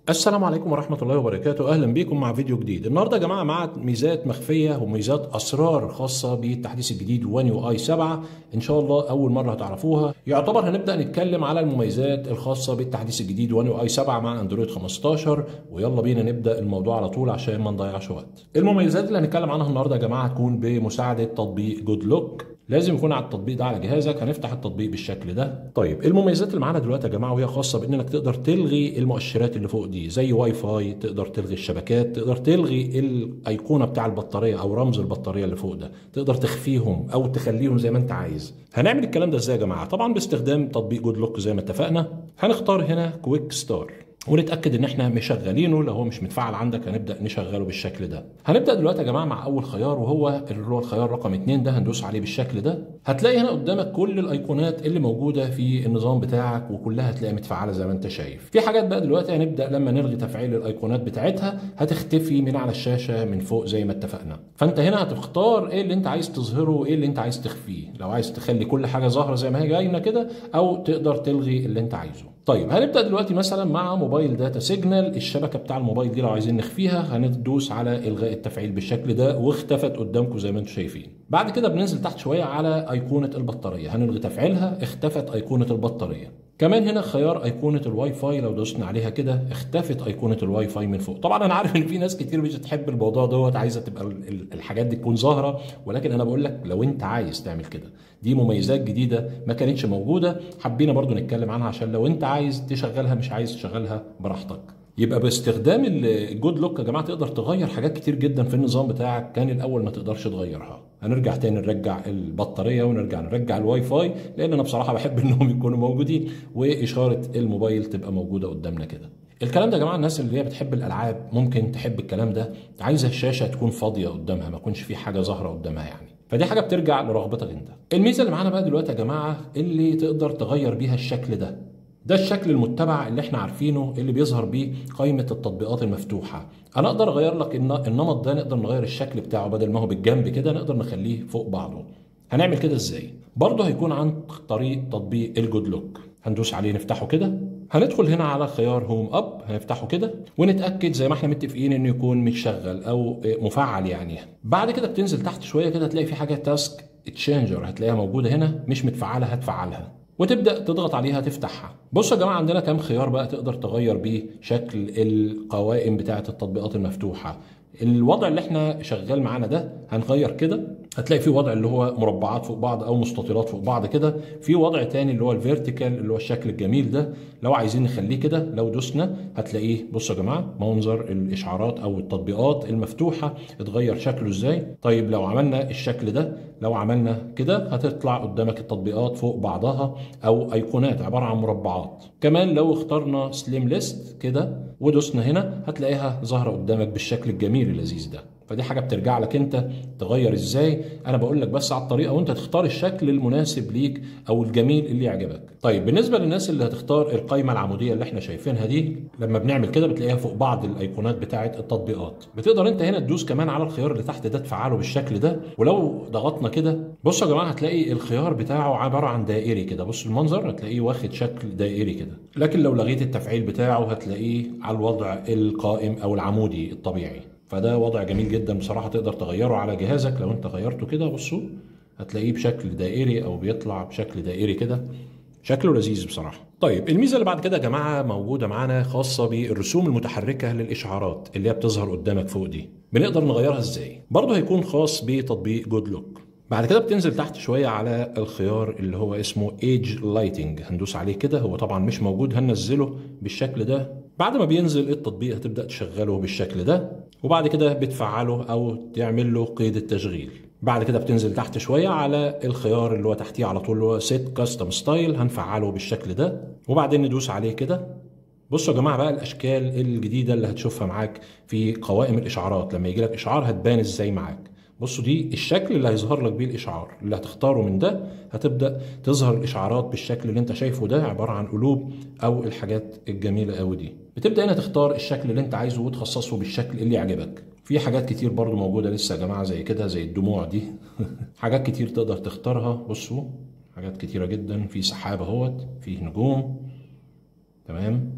السلام عليكم ورحمة الله وبركاته أهلا بكم مع فيديو جديد النهاردة يا جماعة مع ميزات مخفية وميزات أسرار خاصة بالتحديث الجديد وان يو اي 7 إن شاء الله أول مرة هتعرفوها يعتبر هنبدأ نتكلم على المميزات الخاصة بالتحديث الجديد وان يو اي 7 مع أندرويد 15 ويلا بينا نبدأ الموضوع على طول عشان ما نضيعش وقت المميزات اللي هنتكلم عنها النهاردة يا جماعة هتكون بمساعدة تطبيق جود لوك لازم يكون على التطبيق ده على جهازك هنفتح التطبيق بالشكل ده طيب المميزات اللي معانا دلوقتي يا جماعه وهي خاصه بانك تقدر تلغي المؤشرات اللي فوق دي زي واي فاي تقدر تلغي الشبكات تقدر تلغي الايقونه بتاع البطاريه او رمز البطاريه اللي فوق ده تقدر تخفيهم او تخليهم زي ما انت عايز هنعمل الكلام ده ازاي يا جماعه طبعا باستخدام تطبيق جود لوك زي ما اتفقنا هنختار هنا كويك ستار ونتاكد ان احنا مشغلينه لو هو مش متفعل عندك هنبدا نشغله بالشكل ده هنبدا دلوقتي يا جماعه مع اول خيار وهو اللي هو الخيار رقم اتنين ده هندوس عليه بالشكل ده هتلاقي هنا قدامك كل الايقونات اللي موجوده في النظام بتاعك وكلها هتلاقيها متفعله زي ما انت شايف في حاجات بقى دلوقتي هنبدا لما نلغي تفعيل الايقونات بتاعتها هتختفي من على الشاشه من فوق زي ما اتفقنا فانت هنا هتختار ايه اللي انت عايز تظهره وايه اللي انت عايز تخفيه لو عايز تخلي كل حاجه ظاهره زي ما هي جاينا كده او تقدر تلغي اللي انت عايزه طيب هنبدا دلوقتي مثلا مع موبايل داتا سيجنال الشبكه بتاع الموبايل دي لو عايزين نخفيها هندوس على الغاء التفعيل بالشكل ده واختفت قدامكم زي ما انتم شايفين بعد كده بننزل تحت شويه على ايقونه البطاريه هنلغي تفعيلها اختفت ايقونه البطاريه كمان هنا خيار ايقونه الواي فاي لو دوسنا عليها كده اختفت ايقونه الواي فاي من فوق طبعا انا عارف ان في ناس كتير مش بتحب الموضوع دوت عايزه تبقى الحاجات دي تكون ظاهره ولكن انا بقول لك لو انت عايز تعمل كده دي مميزات جديده ما كانتش موجوده حبينا برضو نتكلم عنها عشان لو انت عايز تشغلها مش عايز تشغلها براحتك يبقى باستخدام الجود لوك يا جماعه تقدر تغير حاجات كتير جدا في النظام بتاعك كان الاول ما تقدرش تغيرها هنرجع تاني نرجع البطاريه ونرجع نرجع الواي فاي لان انا بصراحه بحب انهم يكونوا موجودين واشاره الموبايل تبقى موجوده قدامنا كده الكلام ده يا جماعه الناس اللي هي بتحب الالعاب ممكن تحب الكلام ده عايزه الشاشه تكون فاضيه قدامها ما يكونش في حاجه ظاهره قدامها يعني فدي حاجه بترجع لرغبتك انت الميزه اللي معانا بقى دلوقتي يا جماعه اللي تقدر تغير بيها الشكل ده ده الشكل المتبع اللي احنا عارفينه اللي بيظهر بيه قائمه التطبيقات المفتوحه انا اقدر اغير لك النمط ده نقدر نغير الشكل بتاعه بدل ما هو بالجنب كده نقدر نخليه فوق بعضه هنعمل كده ازاي برضه هيكون عن طريق تطبيق الجود لوك هندوس عليه نفتحه كده هندخل هنا على خيار هوم اب هنفتحه كده ونتاكد زي ما احنا متفقين انه يكون متشغل او مفعل يعني بعد كده بتنزل تحت شويه كده تلاقي في حاجه تاسك تشينجر هتلاقيها موجوده هنا مش متفعله هتفعلها وتبدا تضغط عليها تفتحها بصوا يا جماعه عندنا كام خيار بقى تقدر تغير بيه شكل القوائم بتاعه التطبيقات المفتوحه الوضع اللي احنا شغال معانا ده هنغير كده هتلاقي في وضع اللي هو مربعات فوق بعض او مستطيلات فوق بعض كده في وضع تاني اللي هو الفيرتيكال اللي هو الشكل الجميل ده لو عايزين نخليه كده لو دوسنا هتلاقيه بصوا يا جماعه منظر الاشعارات او التطبيقات المفتوحه اتغير شكله ازاي طيب لو عملنا الشكل ده لو عملنا كده هتطلع قدامك التطبيقات فوق بعضها او ايقونات عباره عن مربعات كمان لو اخترنا سليم ليست كده ودوسنا هنا هتلاقيها ظاهره قدامك بالشكل الجميل اللذيذ ده فدي حاجه بترجع لك انت تغير ازاي انا بقول لك بس على الطريقه وانت تختار الشكل المناسب ليك او الجميل اللي يعجبك طيب بالنسبه للناس اللي هتختار القائمه العموديه اللي احنا شايفينها دي لما بنعمل كده بتلاقيها فوق بعض الايقونات بتاعه التطبيقات بتقدر انت هنا تدوس كمان على الخيار اللي تحت ده تفعله بالشكل ده ولو ضغطنا كده بصوا يا جماعه هتلاقي الخيار بتاعه عباره عن دائري كده بص المنظر هتلاقيه واخد شكل دائري كده لكن لو لغيت التفعيل بتاعه هتلاقيه على الوضع القائم او العمودي الطبيعي فده وضع جميل جدا بصراحه تقدر تغيره على جهازك لو انت غيرته كده بصوا هتلاقيه بشكل دائري او بيطلع بشكل دائري كده شكله لذيذ بصراحه طيب الميزه اللي بعد كده يا جماعه موجوده معانا خاصه بالرسوم المتحركه للاشعارات اللي هي بتظهر قدامك فوق دي بنقدر نغيرها ازاي برضه هيكون خاص بتطبيق جود لوك بعد كده بتنزل تحت شويه على الخيار اللي هو اسمه ايج لايتنج هندوس عليه كده هو طبعا مش موجود هننزله بالشكل ده بعد ما بينزل التطبيق هتبدا تشغله بالشكل ده وبعد كده بتفعله او تعمل له قيد التشغيل بعد كده بتنزل تحت شويه على الخيار اللي هو تحتيه على طول اللي هو سيت كاستم ستايل هنفعله بالشكل ده وبعدين ندوس عليه كده بصوا يا جماعه بقى الاشكال الجديده اللي هتشوفها معاك في قوائم الاشعارات لما يجي لك اشعار هتبان ازاي معاك بصوا دي الشكل اللي هيظهر لك بيه الاشعار اللي هتختاره من ده هتبدا تظهر الاشعارات بالشكل اللي انت شايفه ده عباره عن قلوب او الحاجات الجميله قوي دي بتبدا هنا تختار الشكل اللي انت عايزه وتخصصه بالشكل اللي يعجبك في حاجات كتير برضو موجوده لسه يا جماعه زي كده زي الدموع دي حاجات كتير تقدر تختارها بصوا حاجات كتيره جدا في سحاب اهوت في نجوم تمام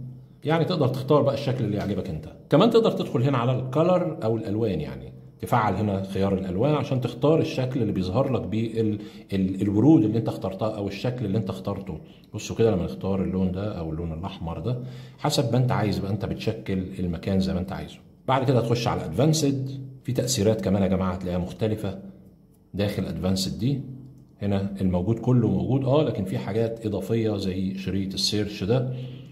يعني تقدر تختار بقى الشكل اللي يعجبك انت كمان تقدر تدخل هنا على الكالر او الالوان يعني تفعل هنا خيار الالوان عشان تختار الشكل اللي بيظهر لك بيه الورود اللي انت اخترتها او الشكل اللي انت اخترته بصوا كده لما نختار اللون ده او اللون الاحمر ده حسب ما انت عايز بقى انت بتشكل المكان زي ما انت عايزه بعد كده تخش على ادفانسد في تاثيرات كمان يا جماعه هتلاقيها مختلفه داخل ادفانسد دي هنا الموجود كله موجود اه لكن في حاجات اضافيه زي شريط السيرش ده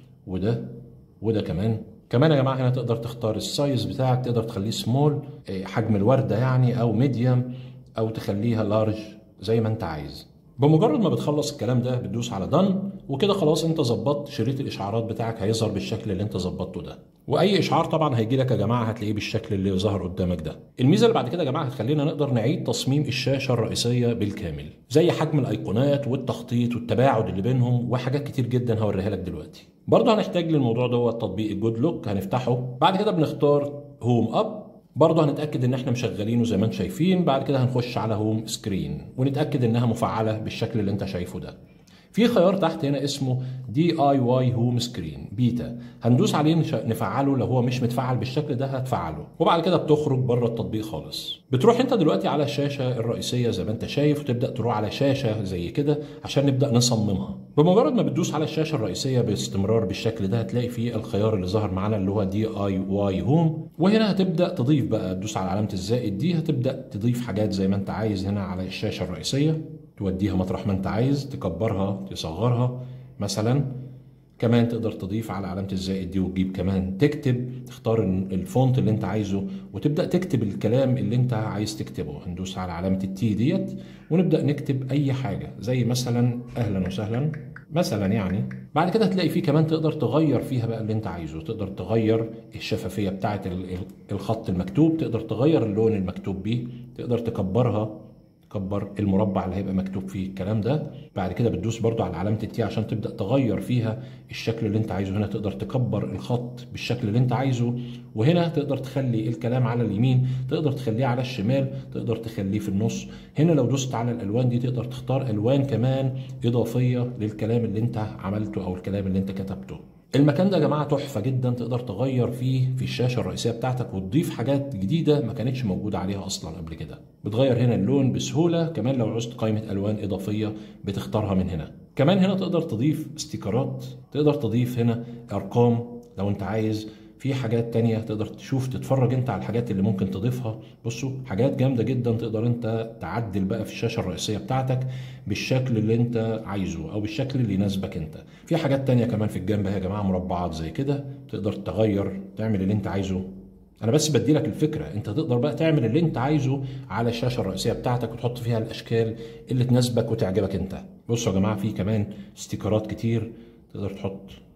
وده وده كمان كمان يا جماعه هنا تقدر تختار السايز بتاعك تقدر تخليه سمول حجم الورده يعني او ميديوم او تخليها لارج زي ما انت عايز بمجرد ما بتخلص الكلام ده بتدوس على دن وكده خلاص انت ظبطت شريط الاشعارات بتاعك هيظهر بالشكل اللي انت ظبطته ده واي اشعار طبعا هيجي لك يا جماعه هتلاقيه بالشكل اللي ظهر قدامك ده الميزه اللي بعد كده يا جماعه هتخلينا نقدر نعيد تصميم الشاشه الرئيسيه بالكامل زي حجم الايقونات والتخطيط والتباعد اللي بينهم وحاجات كتير جدا هوريها لك دلوقتي برضه هنحتاج للموضوع دوت تطبيق الجود لوك هنفتحه بعد كده بنختار هوم اب برضه هنتاكد ان احنا مشغلينه زي ما انتم شايفين بعد كده هنخش على هوم سكرين ونتاكد انها مفعله بالشكل اللي انت شايفه ده في خيار تحت هنا اسمه دي اي واي هوم سكرين بيتا هندوس عليه نفعله لو هو مش متفعل بالشكل ده هتفعله وبعد كده بتخرج بره التطبيق خالص بتروح انت دلوقتي على الشاشه الرئيسيه زي ما انت شايف وتبدا تروح على شاشه زي كده عشان نبدا نصممها بمجرد ما بتدوس على الشاشه الرئيسيه باستمرار بالشكل ده هتلاقي فيه الخيار اللي ظهر معانا اللي هو دي اي واي هوم وهنا هتبدا تضيف بقى تدوس على علامه الزائد دي هتبدا تضيف حاجات زي ما انت عايز هنا على الشاشه الرئيسيه توديها مطرح ما انت عايز تكبرها تصغرها مثلا كمان تقدر تضيف على علامة الزائد دي وتجيب كمان تكتب تختار الفونت اللي انت عايزه وتبدأ تكتب الكلام اللي انت عايز تكتبه هندوس على علامة التي ديت ونبدأ نكتب أي حاجة زي مثلا أهلا وسهلا مثلا يعني بعد كده هتلاقي فيه كمان تقدر تغير فيها بقى اللي انت عايزه تقدر تغير الشفافية بتاعة الخط المكتوب تقدر تغير اللون المكتوب بيه تقدر تكبرها كبر المربع اللي هيبقى مكتوب فيه الكلام ده بعد كده بتدوس برضو على علامه التي عشان تبدا تغير فيها الشكل اللي انت عايزه هنا تقدر تكبر الخط بالشكل اللي انت عايزه وهنا تقدر تخلي الكلام على اليمين تقدر تخليه على الشمال تقدر تخليه في النص هنا لو دوست على الالوان دي تقدر تختار الوان كمان اضافيه للكلام اللي انت عملته او الكلام اللي انت كتبته المكان ده يا جماعه تحفه جدا تقدر تغير فيه في الشاشه الرئيسيه بتاعتك وتضيف حاجات جديده ما كانتش موجوده عليها اصلا قبل كده بتغير هنا اللون بسهوله كمان لو عوزت قائمه الوان اضافيه بتختارها من هنا كمان هنا تقدر تضيف استيكرات تقدر تضيف هنا ارقام لو انت عايز في حاجات تانية تقدر تشوف تتفرج انت على الحاجات اللي ممكن تضيفها بصوا حاجات جامدة جدا تقدر انت تعدل بقى في الشاشة الرئيسية بتاعتك بالشكل اللي انت عايزه او بالشكل اللي يناسبك انت في حاجات تانية كمان في الجنب يا جماعة مربعات زي كده تقدر تغير تعمل اللي انت عايزه انا بس بدي لك الفكره انت تقدر بقى تعمل اللي انت عايزه على الشاشه الرئيسيه بتاعتك وتحط فيها الاشكال اللي تناسبك وتعجبك انت بصوا يا جماعه في كمان استيكرات كتير تقدر تحط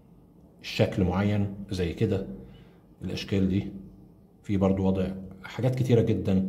شكل معين زي كده الاشكال دي في برضو وضع حاجات كتيره جدا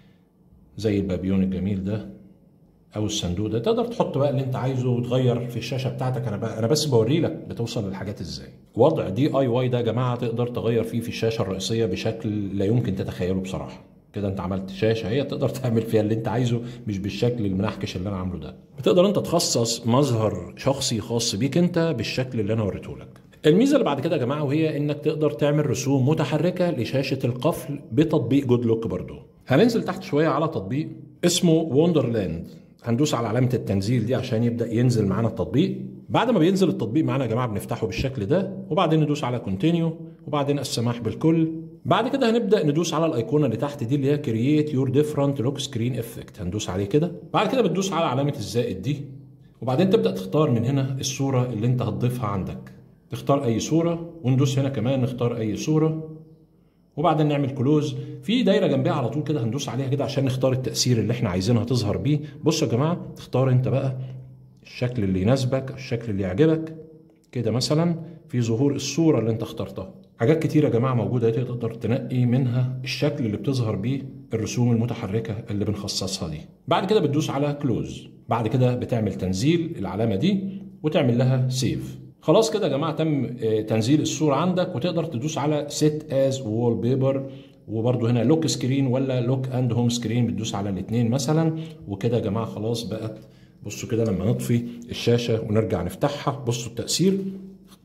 زي البابيون الجميل ده او الصندوق ده تقدر تحط بقى اللي انت عايزه وتغير في الشاشه بتاعتك انا بقى انا بس بوري لك بتوصل للحاجات ازاي وضع دي اي واي ده يا جماعه تقدر تغير فيه في الشاشه الرئيسيه بشكل لا يمكن تتخيله بصراحه كده انت عملت شاشه هي تقدر تعمل فيها اللي انت عايزه مش بالشكل المنحكش اللي انا عامله ده بتقدر انت تخصص مظهر شخصي خاص بيك انت بالشكل اللي انا وريته لك الميزه اللي بعد كده يا جماعه وهي انك تقدر تعمل رسوم متحركه لشاشه القفل بتطبيق جود لوك برضه هننزل تحت شويه على تطبيق اسمه ووندرلاند هندوس على علامه التنزيل دي عشان يبدا ينزل معانا التطبيق بعد ما بينزل التطبيق معانا يا جماعه بنفتحه بالشكل ده وبعدين ندوس على كونتينيو وبعدين السماح بالكل بعد كده هنبدا ندوس على الايقونه اللي تحت دي اللي هي كرييت يور ديفرنت لوك سكرين افكت هندوس عليه كده بعد كده بتدوس على علامه الزائد دي وبعدين تبدا تختار من هنا الصوره اللي انت هتضيفها عندك تختار اي صوره وندوس هنا كمان نختار اي صوره وبعدين نعمل كلوز في دايره جنبها على طول كده هندوس عليها كده عشان نختار التاثير اللي احنا عايزينها تظهر بيه بصوا يا جماعه تختار انت بقى الشكل اللي يناسبك الشكل اللي يعجبك كده مثلا في ظهور الصوره اللي انت اخترتها حاجات كتير يا جماعه موجوده دي تقدر تنقي منها الشكل اللي بتظهر بيه الرسوم المتحركه اللي بنخصصها دي بعد كده بتدوس على كلوز بعد كده بتعمل تنزيل العلامه دي وتعمل لها سيف خلاص كده يا جماعه تم تنزيل الصوره عندك وتقدر تدوس على سيت از وول بيبر وبرده هنا لوك سكرين ولا لوك اند هوم سكرين بتدوس على الاثنين مثلا وكده يا جماعه خلاص بقت بصوا كده لما نطفي الشاشه ونرجع نفتحها بصوا التاثير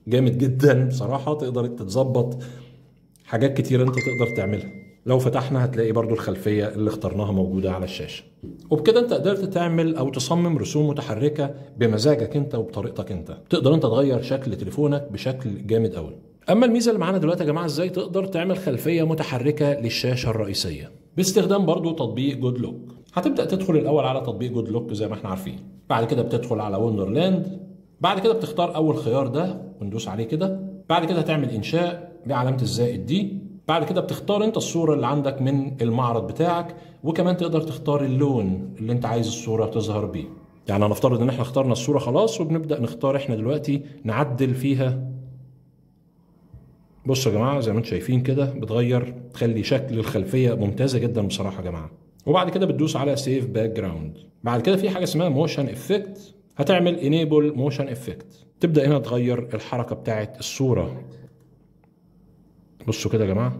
جامد جدا بصراحه تقدر انت تظبط حاجات كتير انت تقدر تعملها لو فتحنا هتلاقي برضو الخلفية اللي اخترناها موجودة على الشاشة وبكده انت قدرت تعمل او تصمم رسوم متحركة بمزاجك انت وبطريقتك انت تقدر انت تغير شكل تليفونك بشكل جامد قوي اما الميزة اللي معانا دلوقتي يا جماعة ازاي تقدر تعمل خلفية متحركة للشاشة الرئيسية باستخدام برضو تطبيق جود لوك هتبدأ تدخل الاول على تطبيق جود لوك زي ما احنا عارفين بعد كده بتدخل على وندرلاند بعد كده بتختار اول خيار ده وندوس عليه كده بعد كده هتعمل انشاء بعلامة الزائد دي بعد كده بتختار انت الصورة اللي عندك من المعرض بتاعك وكمان تقدر تختار اللون اللي انت عايز الصورة تظهر بيه يعني هنفترض ان احنا اخترنا الصورة خلاص وبنبدأ نختار احنا دلوقتي نعدل فيها بصوا يا جماعة زي ما انتم شايفين كده بتغير تخلي شكل الخلفية ممتازة جدا بصراحة يا جماعة وبعد كده بتدوس على سيف باك جراوند بعد كده في حاجة اسمها موشن افكت هتعمل انيبل موشن افكت تبدأ هنا تغير الحركة بتاعت الصورة بصوا كده يا جماعه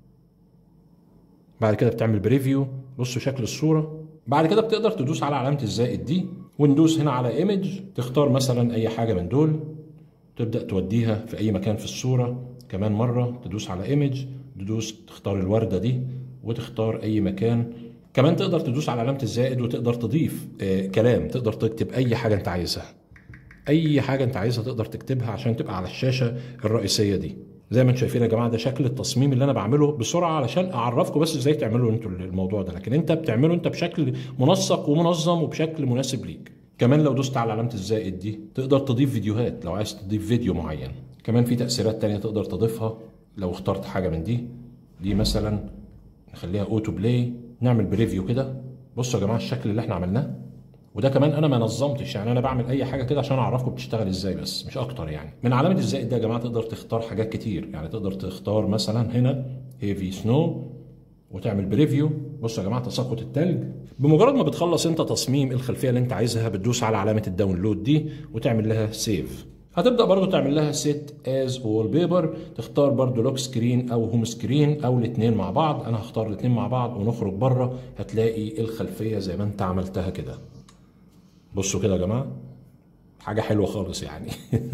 بعد كده بتعمل بريفيو بصوا شكل الصوره بعد كده بتقدر تدوس على علامه الزائد دي وندوس هنا على ايمج تختار مثلا اي حاجه من دول تبدا توديها في اي مكان في الصوره كمان مره تدوس على ايمج تدوس تختار الورده دي وتختار اي مكان كمان تقدر تدوس على علامه الزائد وتقدر تضيف آه كلام تقدر تكتب اي حاجه انت عايزها اي حاجه انت عايزها تقدر تكتبها عشان تبقى على الشاشه الرئيسيه دي زي ما انتم شايفين يا جماعه ده شكل التصميم اللي انا بعمله بسرعه علشان اعرفكم بس ازاي تعملوا انتوا الموضوع ده لكن انت بتعمله انت بشكل منسق ومنظم وبشكل مناسب ليك كمان لو دوست على علامه الزائد دي تقدر تضيف فيديوهات لو عايز تضيف فيديو معين كمان في تاثيرات تانية تقدر تضيفها لو اخترت حاجه من دي دي مثلا نخليها اوتو بلاي نعمل بريفيو كده بصوا يا جماعه الشكل اللي احنا عملناه وده كمان انا ما نظمتش يعني انا بعمل اي حاجه كده عشان اعرفكم بتشتغل ازاي بس مش اكتر يعني من علامه الزائد ده يا جماعه تقدر تختار حاجات كتير يعني تقدر تختار مثلا هنا هيفي سنو وتعمل بريفيو بصوا يا جماعه تساقط التلج بمجرد ما بتخلص انت تصميم الخلفيه اللي انت عايزها بتدوس على علامه الداونلود دي وتعمل لها سيف هتبدا برضو تعمل لها سيت از وول بيبر تختار برضو لوك سكرين او هوم سكرين او الاثنين مع بعض انا هختار الاثنين مع بعض ونخرج بره هتلاقي الخلفيه زي ما انت عملتها كده بصوا كده يا جماعه حاجه حلوه خالص يعني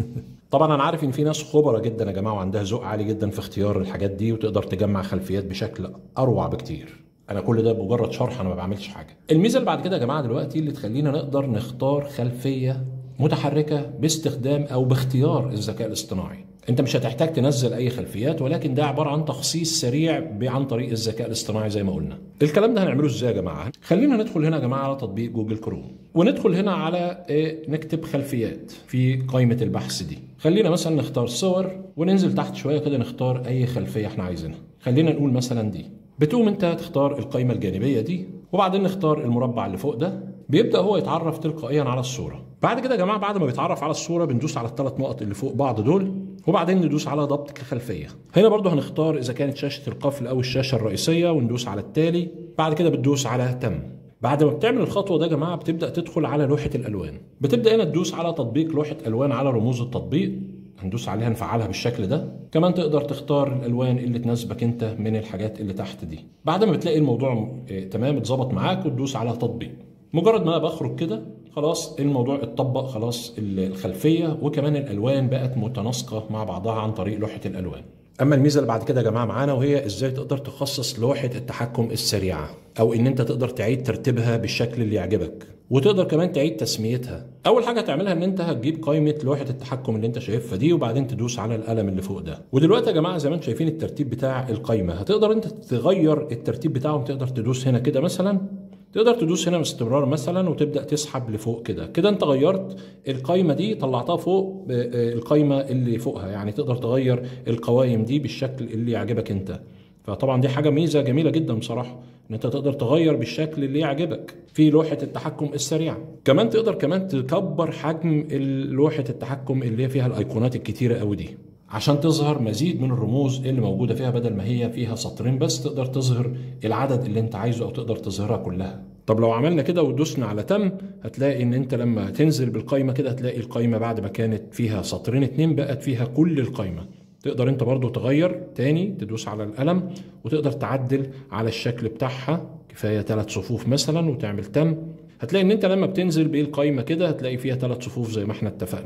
طبعا انا عارف ان في ناس خبره جدا يا جماعه وعندها ذوق عالي جدا في اختيار الحاجات دي وتقدر تجمع خلفيات بشكل اروع بكتير انا كل ده بمجرد شرح انا ما بعملش حاجه الميزه اللي بعد كده يا جماعه دلوقتي اللي تخلينا نقدر نختار خلفيه متحركه باستخدام او باختيار الذكاء الاصطناعي انت مش هتحتاج تنزل اي خلفيات ولكن ده عباره عن تخصيص سريع عن طريق الذكاء الاصطناعي زي ما قلنا الكلام ده هنعمله ازاي يا جماعه خلينا ندخل هنا يا جماعه على تطبيق جوجل كروم وندخل هنا على إيه نكتب خلفيات في قائمه البحث دي خلينا مثلا نختار صور وننزل تحت شويه كده نختار اي خلفيه احنا عايزينها خلينا نقول مثلا دي بتقوم انت تختار القائمه الجانبيه دي وبعدين نختار المربع اللي فوق ده بيبدا هو يتعرف تلقائيا على الصوره بعد كده يا جماعه بعد ما بيتعرف على الصوره بندوس على الثلاث نقط اللي فوق بعض دول وبعدين ندوس على ضبط كخلفيه هنا برضو هنختار اذا كانت شاشه القفل او الشاشه الرئيسيه وندوس على التالي بعد كده بتدوس على تم بعد ما بتعمل الخطوه ده يا جماعه بتبدا تدخل على لوحه الالوان بتبدا هنا تدوس على تطبيق لوحه الوان على رموز التطبيق هندوس عليها نفعلها بالشكل ده كمان تقدر تختار الالوان اللي تناسبك انت من الحاجات اللي تحت دي بعد ما بتلاقي الموضوع اه تمام اتظبط معاك وتدوس على تطبيق مجرد ما انا بخرج كده خلاص الموضوع اتطبق خلاص الخلفيه وكمان الالوان بقت متناسقه مع بعضها عن طريق لوحه الالوان اما الميزه اللي بعد كده يا جماعه معانا وهي ازاي تقدر تخصص لوحه التحكم السريعه او ان انت تقدر تعيد ترتيبها بالشكل اللي يعجبك وتقدر كمان تعيد تسميتها اول حاجه هتعملها ان انت هتجيب قائمه لوحه التحكم اللي انت شايفها دي وبعدين تدوس على القلم اللي فوق ده ودلوقتي يا جماعه زي ما انتم شايفين الترتيب بتاع القائمه هتقدر انت تغير الترتيب بتاعهم تقدر تدوس هنا كده مثلا تقدر تدوس هنا باستمرار مثلا وتبدا تسحب لفوق كده كده انت غيرت القايمه دي طلعتها فوق القايمه اللي فوقها يعني تقدر تغير القوائم دي بالشكل اللي يعجبك انت فطبعا دي حاجه ميزه جميله جدا بصراحه ان انت تقدر تغير بالشكل اللي يعجبك في لوحه التحكم السريعه كمان تقدر كمان تكبر حجم لوحه التحكم اللي فيها الايقونات الكتيره قوي دي عشان تظهر مزيد من الرموز اللي موجودة فيها بدل ما هي فيها سطرين بس تقدر تظهر العدد اللي انت عايزه او تقدر تظهرها كلها طب لو عملنا كده ودوسنا على تم هتلاقي ان انت لما تنزل بالقايمة كده هتلاقي القايمة بعد ما كانت فيها سطرين اتنين بقت فيها كل القايمة تقدر انت برضو تغير تاني تدوس على القلم وتقدر تعدل على الشكل بتاعها كفاية ثلاث صفوف مثلا وتعمل تم هتلاقي ان انت لما بتنزل بالقايمة كده هتلاقي فيها ثلاث صفوف زي ما احنا اتفقنا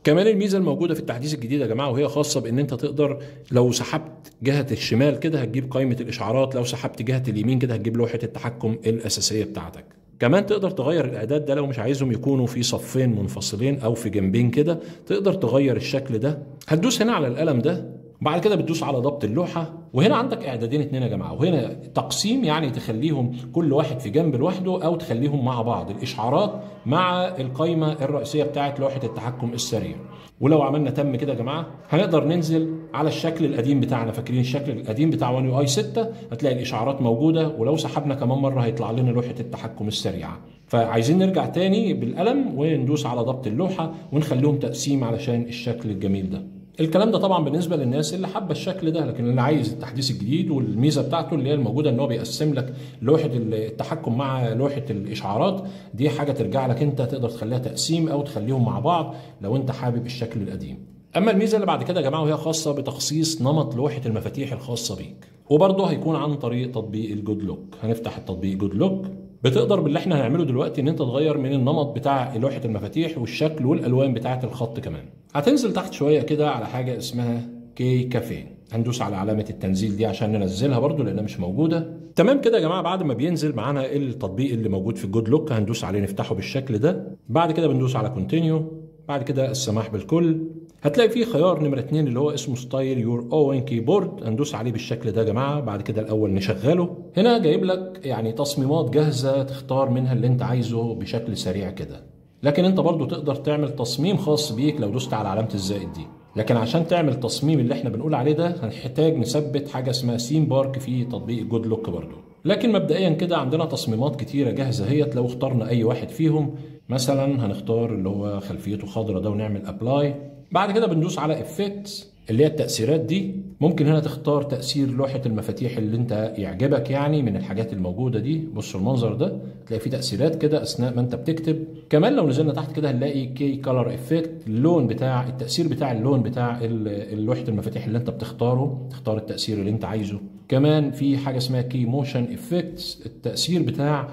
كمان الميزه الموجوده في التحديث الجديد يا جماعه وهي خاصه بان انت تقدر لو سحبت جهه الشمال كده هتجيب قائمه الاشعارات لو سحبت جهه اليمين كده هتجيب لوحه التحكم الاساسيه بتاعتك كمان تقدر تغير الاعداد ده لو مش عايزهم يكونوا في صفين منفصلين او في جنبين كده تقدر تغير الشكل ده هتدوس هنا على القلم ده بعد كده بتدوس على ضبط اللوحه وهنا عندك اعدادين اتنين يا جماعه وهنا تقسيم يعني تخليهم كل واحد في جنب لوحده او تخليهم مع بعض الاشعارات مع القائمه الرئيسيه بتاعت لوحه التحكم السريع ولو عملنا تم كده يا جماعه هنقدر ننزل على الشكل القديم بتاعنا فاكرين الشكل القديم بتاع وان يو اي 6 هتلاقي الاشعارات موجوده ولو سحبنا كمان مره هيطلع لنا لوحه التحكم السريعه فعايزين نرجع تاني بالقلم وندوس على ضبط اللوحه ونخليهم تقسيم علشان الشكل الجميل ده الكلام ده طبعا بالنسبه للناس اللي حابه الشكل ده لكن اللي عايز التحديث الجديد والميزه بتاعته اللي هي الموجوده ان هو بيقسم لك لوحه التحكم مع لوحه الاشعارات دي حاجه ترجع لك انت تقدر تخليها تقسيم او تخليهم مع بعض لو انت حابب الشكل القديم اما الميزه اللي بعد كده يا جماعه وهي خاصه بتخصيص نمط لوحه المفاتيح الخاصه بيك وبرضه هيكون عن طريق تطبيق الجود لوك هنفتح التطبيق جود لوك بتقدر باللي احنا هنعمله دلوقتي ان انت تغير من النمط بتاع لوحه المفاتيح والشكل والالوان بتاعه الخط كمان هتنزل تحت شويه كده على حاجه اسمها كي كافيه هندوس على علامة التنزيل دي عشان ننزلها برضو لأنها مش موجودة تمام كده يا جماعة بعد ما بينزل معانا التطبيق اللي موجود في الجود لوك هندوس عليه نفتحه بالشكل ده بعد كده بندوس على كونتينيو بعد كده السماح بالكل هتلاقي فيه خيار نمرة اتنين اللي هو اسمه ستايل يور اون كيبورد هندوس عليه بالشكل ده يا جماعة بعد كده الأول نشغله هنا جايب لك يعني تصميمات جاهزة تختار منها اللي انت عايزه بشكل سريع كده لكن انت برضو تقدر تعمل تصميم خاص بيك لو دوست على علامة الزائد دي لكن عشان تعمل التصميم اللي احنا بنقول عليه ده هنحتاج نثبت حاجة اسمها سيم بارك في تطبيق جود لوك برضو لكن مبدئيا كده عندنا تصميمات كتيرة جاهزة هيت لو اخترنا أي واحد فيهم مثلا هنختار اللي هو خلفيته خضراء ده ونعمل ابلاي بعد كده بندوس على افكتس اللي هي التأثيرات دي ممكن هنا تختار تأثير لوحة المفاتيح اللي انت يعجبك يعني من الحاجات الموجودة دي بص المنظر ده تلاقي فيه تأثيرات كده أثناء ما انت بتكتب كمان لو نزلنا تحت كده هنلاقي كي كولر افكت اللون بتاع التأثير بتاع اللون بتاع لوحة المفاتيح اللي انت بتختاره تختار التأثير اللي انت عايزه كمان في حاجة اسمها كي موشن افكتس التأثير بتاع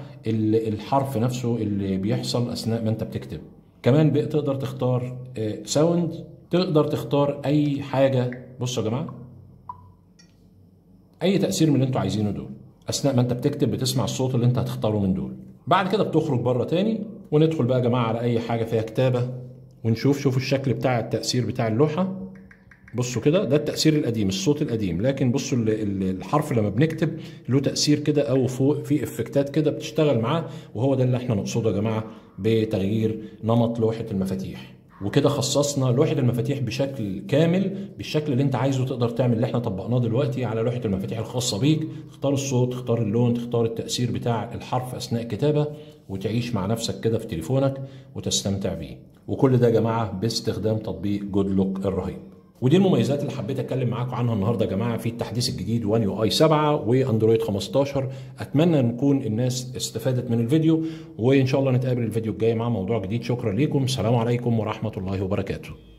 الحرف نفسه اللي بيحصل أثناء ما انت بتكتب كمان تقدر تختار ساوند تقدر تختار اي حاجه بصوا يا جماعه اي تاثير من اللي انتوا عايزينه دول اثناء ما انت بتكتب بتسمع الصوت اللي انت هتختاره من دول بعد كده بتخرج بره تاني وندخل بقى يا جماعه على اي حاجه فيها كتابه ونشوف شوفوا الشكل بتاع التاثير بتاع اللوحه بصوا كده ده التاثير القديم الصوت القديم لكن بصوا الحرف لما بنكتب له تاثير كده او فوق في افكتات كده بتشتغل معاه وهو ده اللي احنا نقصده يا جماعه بتغيير نمط لوحه المفاتيح وكده خصصنا لوحه المفاتيح بشكل كامل بالشكل اللي انت عايزه تقدر تعمل اللي احنا طبقناه دلوقتي على لوحه المفاتيح الخاصه بيك تختار الصوت تختار اللون تختار التاثير بتاع الحرف اثناء الكتابه وتعيش مع نفسك كده في تليفونك وتستمتع بيه وكل ده يا جماعه باستخدام تطبيق جود لوك الرهيب ودي المميزات اللي حبيت اتكلم معاكم عنها النهارده يا جماعه في التحديث الجديد وان يو اي 7 واندرويد 15 اتمنى نكون الناس استفادت من الفيديو وان شاء الله نتقابل الفيديو الجاي مع موضوع جديد شكرا لكم السلام عليكم ورحمه الله وبركاته